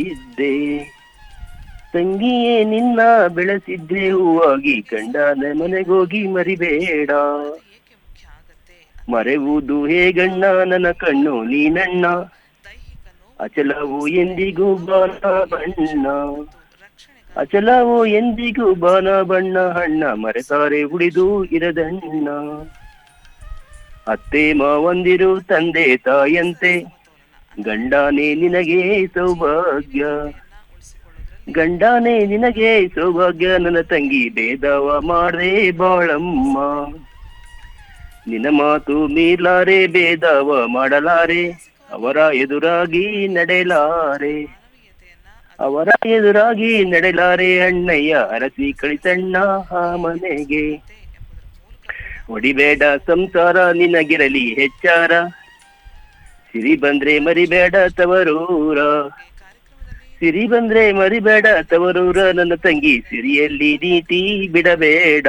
ಇದ್ದೆ ತಂಗಿಯೇ ನಿನ್ನ ಬೆಳೆಸಿದ್ದೆ ಹೂವಾಗಿ ಗಂಡನ ಮನೆಗೋಗಿ ಮರಿಬೇಡ ಮರೆವುದು ಹೇಗಣ್ಣ ನನ್ನ ಕಣ್ಣು ನೀನಣ್ಣ ಅಚಲವು ಎಂದಿಗೂ ಬಾನ ಬಣ್ಣ ಅಚಲವು ಎಂದಿಗೂ ಬಾನ ಬಣ್ಣ ಹಣ್ಣ ಮರೆತಾರೆ ಉಳಿದು ಇರದಣ್ಣ ಅತ್ತೆ ಮಾವಂದಿರು ತಂದೆ ತಾಯಂತೆ ಗಂಡನೇ ನಿನಗೆ ಸೌಭಾಗ್ಯ ಗಂಡನೇ ನಿನಗೆ ಸೌಭಾಗ್ಯ ನನ್ನ ತಂಗಿ ಭೇದವ ಮಾಡದೆ ಬಾಳಮ್ಮ ನಿನ್ನ ಮಾತು ಮೀರ್ಲಾರೆ ಭೇದವ ಮಾಡಲಾರೆ ಅವರ ಎದುರಾಗಿ ನಡೆಲಾರೆ ಅವರ ಎದುರಾಗಿ ನಡೆಲಾರೆ ಅಣ್ಣಯ್ಯ ಅರಸಿ ಕಳಿಸಣ್ಣ ಆ ಮನೆಗೆ ಹೊಡಿಬೇಡ ಸಂಸಾರ ನಿನಗಿರಲಿ ಹೆಚ್ಚಾರ ಸಿರಿ ಬಂದ್ರೆ ಮರಿಬೇಡ ತವರೂರ ಸಿರಿ ಬಂದ್ರೆ ಮರಿಬೇಡ ತವರೂರ ನನ್ನ ತಂಗಿ ಸಿರಿಯಲ್ಲಿ ನೀತಿ ಬಿಡಬೇಡ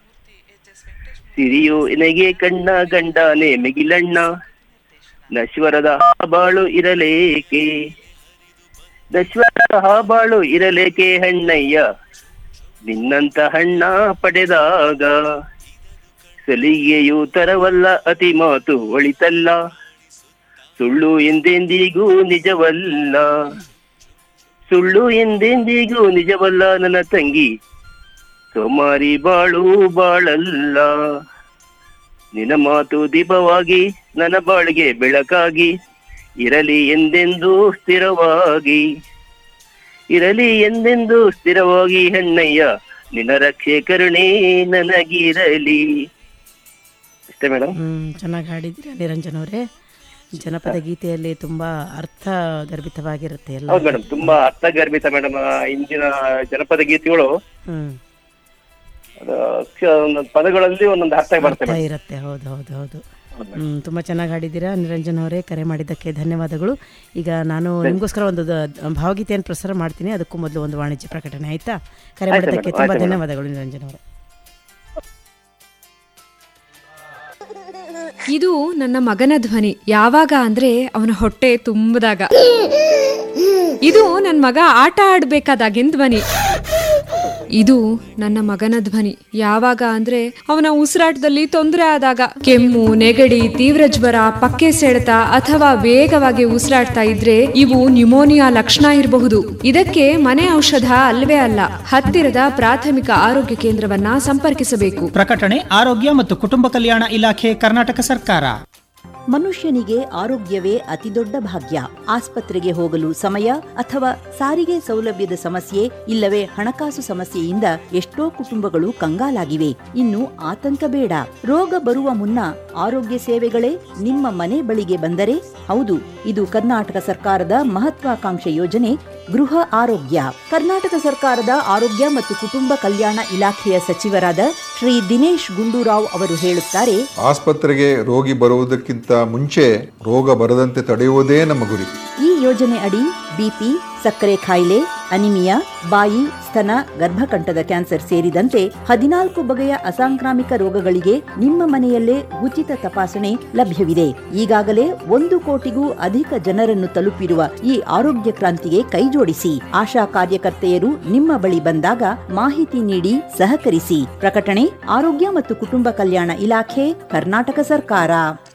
ಸಿರಿಯು ಎನಗೆ ಕಣ್ಣ ಗಂಡನೇ ಮಿಗಿಲಣ್ಣ ನಶ್ವರದ ಬಾಳು ಇರಲೇಕೆ ನಶ್ವರದ ಬಾಳು ಇರಲೇಕೆ ಹಣ್ಣಯ್ಯ ನಿನ್ನಂತ ಹಣ್ಣ ಪಡೆದಾಗ ಸಲಿಗೆಯು ತರವಲ್ಲ ಅತಿ ಮಾತು ಒಳಿತಲ್ಲ ಸುಳ್ಳು ಎಂದೆಂದಿಗೂ ನಿಜವಲ್ಲ ಸುಳ್ಳು ಎಂದೆಂದಿಗೂ ನಿಜವಲ್ಲ ನನ್ನ ತಂಗಿ ಸೋಮಾರಿ ಬಾಳು ಬಾಳಲ್ಲ ನಿನ್ನ ಮಾತು ದೀಪವಾಗಿ ನನ್ನ ಬಾಳಿಗೆ ಬೆಳಕಾಗಿ ಇರಲಿ ಎಂದೆಂದೂ ಸ್ಥಿರವಾಗಿ ಇರಲಿ ಎಂದೆಂದೂ ಸ್ಥಿರವಾಗಿ ಹೆಣ್ಣಯ್ಯ ನಿನ್ನ ರಕ್ಷೆ ಕರುಣೆ ನನಗಿರಲಿ ಅಷ್ಟೇ ಮೇಡಮ್ ಹ್ಮ್ ಚೆನ್ನಾಗಿ ಹಾಡಿದ್ದೀರಾ ನಿರಂಜನ್ ಅವರೇ ಜನಪದ ಗೀತೆಯಲ್ಲಿ ತುಂಬಾ ಅರ್ಥ ಗರ್ಭಿತವಾಗಿರುತ್ತೆ ಎಲ್ಲ ಹೌದು ಮೇಡಮ್ ತುಂಬಾ ಅರ್ಥಗರ್ಭಿತ ಮೇಡಮ್ ಇಂದಿನ ಜನಪದ ಗೀತೆಗಳು ಹ್ಮ್ ಅದು ಅಕ್ಷ- ಒಂದೊಂದು ಪದಗಳಲ್ಲಿ ಒಂದೊಂದು ಅರ್ಥ ಬರ್ತವೆ ಅರ್ಥ ಮೇಡಮ್ ಇರುತ್ತೆ ಹೌದು ಹೌದು ಹೌದು ಹ್ಮ್ ತುಂಬಾ ಚೆನ್ನಾಗಿ ಹಾಡಿದ್ದೀರಾ ನಿರಂಜನ್ ಅವರೇ ಕರೆ ಮಾಡಿದ್ದಕ್ಕೆ ಧನ್ಯವಾದಗಳು ಈಗ ನಾನು ನಿಮಗೋಸ್ಕರ ಒಂದು ದ- ಭಾವಗೀತೆಯನ್ನು ಪ್ರಸಾರ ಮಾಡ್ತೀನಿ ಅದಕ್ಕೂ ಮೊದಲು ಒಂದು ವಾಣಿಜ್ಯ ಪ್ರಕಟಣೆ ಆಯ್ತಾ ಕರೆ ಆಯ್ತು ಮಾಡಿದ್ದಕ್ಕೆ ಮೇಡಮ್, ತುಂಬಾ ಆಯ್ತು ಮೇಡಮ್. ಧನ್ಯವಾದಗಳು ನಿರಂಜನ್ ಅವರೇ ಇದು ನನ್ನ ಮಗನ ಧ್ವನಿ ಯಾವಾಗ ಅಂದ್ರೆ ಅವನ ಹೊಟ್ಟೆ ತುಂಬದಾಗ ಇದು ನನ್ನ ಮಗ ಆಟ ಆಡ್ಬೇಕಾದಾಗಿನ ಧ್ವನಿ ಇದು ನನ್ನ ಮಗನ ಧ್ವನಿ ಯಾವಾಗ ಅಂದ್ರೆ ಅವನ ಉಸಿರಾಟದಲ್ಲಿ ತೊಂದರೆ ಆದಾಗ ಕೆಮ್ಮು ನೆಗಡಿ ತೀವ್ರ ಜ್ವರ ಪಕ್ಕೆ ಸೆಳೆತ ಅಥವಾ ವೇಗವಾಗಿ ಉಸಿರಾಡ್ತಾ ಇದ್ರೆ ಇವು ನ್ಯುಮೋನಿಯಾ ಲಕ್ಷಣ ಇರಬಹುದು ಇದಕ್ಕೆ ಮನೆ ಔಷಧ ಅಲ್ವೇ ಅಲ್ಲ ಹತ್ತಿರದ ಪ್ರಾಥಮಿಕ ಆರೋಗ್ಯ ಕೇಂದ್ರವನ್ನ ಸಂಪರ್ಕಿಸಬೇಕು ಪ್ರಕಟಣೆ ಆರೋಗ್ಯ ಮತ್ತು ಕುಟುಂಬ ಕಲ್ಯಾಣ ಇಲಾಖೆ ಕರ್ನಾಟಕ ಸರ್ಕಾರ ಮನುಷ್ಯನಿಗೆ ಆರೋಗ್ಯವೇ ಅತಿದೊಡ್ಡ ಭಾಗ್ಯ ಆಸ್ಪತ್ರೆಗೆ ಹೋಗಲು ಸಮಯ ಅಥವಾ ಸಾರಿಗೆ ಸೌಲಭ್ಯದ ಸಮಸ್ಯೆ ಇಲ್ಲವೇ ಹಣಕಾಸು ಸಮಸ್ಯೆಯಿಂದ ಎಷ್ಟೋ ಕುಟುಂಬಗಳು ಕಂಗಾಲಾಗಿವೆ ಇನ್ನು ಆತಂಕ ಬೇಡ ರೋಗ ಬರುವ ಮುನ್ನ ಆರೋಗ್ಯ ಸೇವೆಗಳೇ ನಿಮ್ಮ ಮನೆ ಬಳಿಗೆ ಬಂದರೆ ಹೌದು ಇದು ಕರ್ನಾಟಕ ಸರ್ಕಾರದ ಮಹತ್ವಾಕಾಂಕ್ಷೆ ಯೋಜನೆ ಗೃಹ ಆರೋಗ್ಯ ಕರ್ನಾಟಕ ಸರ್ಕಾರದ ಆರೋಗ್ಯ ಮತ್ತು ಕುಟುಂಬ ಕಲ್ಯಾಣ ಇಲಾಖೆಯ ಸಚಿವರಾದ ಶ್ರೀ ದಿನೇಶ್ ಗುಂಡೂರಾವ್ ಅವರು ಹೇಳುತ್ತಾರೆ ಆಸ್ಪತ್ರೆಗೆ ರೋಗಿ ಬರುವುದಕ್ಕಿಂತ ಮುಂಚೆ ರೋಗ ಬರದಂತೆ ತಡೆಯುವುದೇ ನಮ್ಮ ಗುರಿ ಈ ಯೋಜನೆ ಅಡಿ ಬಿಪಿ ಸಕ್ಕರೆ ಕಾಯಿಲೆ ಅನಿಮಿಯಾ ಬಾಯಿ ಸ್ತನ ಗರ್ಭಕಂಠದ ಕ್ಯಾನ್ಸರ್ ಸೇರಿದಂತೆ ಹದಿನಾಲ್ಕು ಬಗೆಯ ಅಸಾಂಕ್ರಾಮಿಕ ರೋಗಗಳಿಗೆ ನಿಮ್ಮ ಮನೆಯಲ್ಲೇ ಉಚಿತ ತಪಾಸಣೆ ಲಭ್ಯವಿದೆ ಈಗಾಗಲೇ ಒಂದು ಕೋಟಿಗೂ ಅಧಿಕ ಜನರನ್ನು ತಲುಪಿರುವ ಈ ಆರೋಗ್ಯ ಕ್ರಾಂತಿಗೆ ಕೈಜೋಡಿಸಿ ಆಶಾ ಕಾರ್ಯಕರ್ತೆಯರು ನಿಮ್ಮ ಬಳಿ ಬಂದಾಗ ಮಾಹಿತಿ ನೀಡಿ ಸಹಕರಿಸಿ ಪ್ರಕಟಣೆ ಆರೋಗ್ಯ ಮತ್ತು ಕುಟುಂಬ ಕಲ್ಯಾಣ ಇಲಾಖೆ ಕರ್ನಾಟಕ ಸರ್ಕಾರ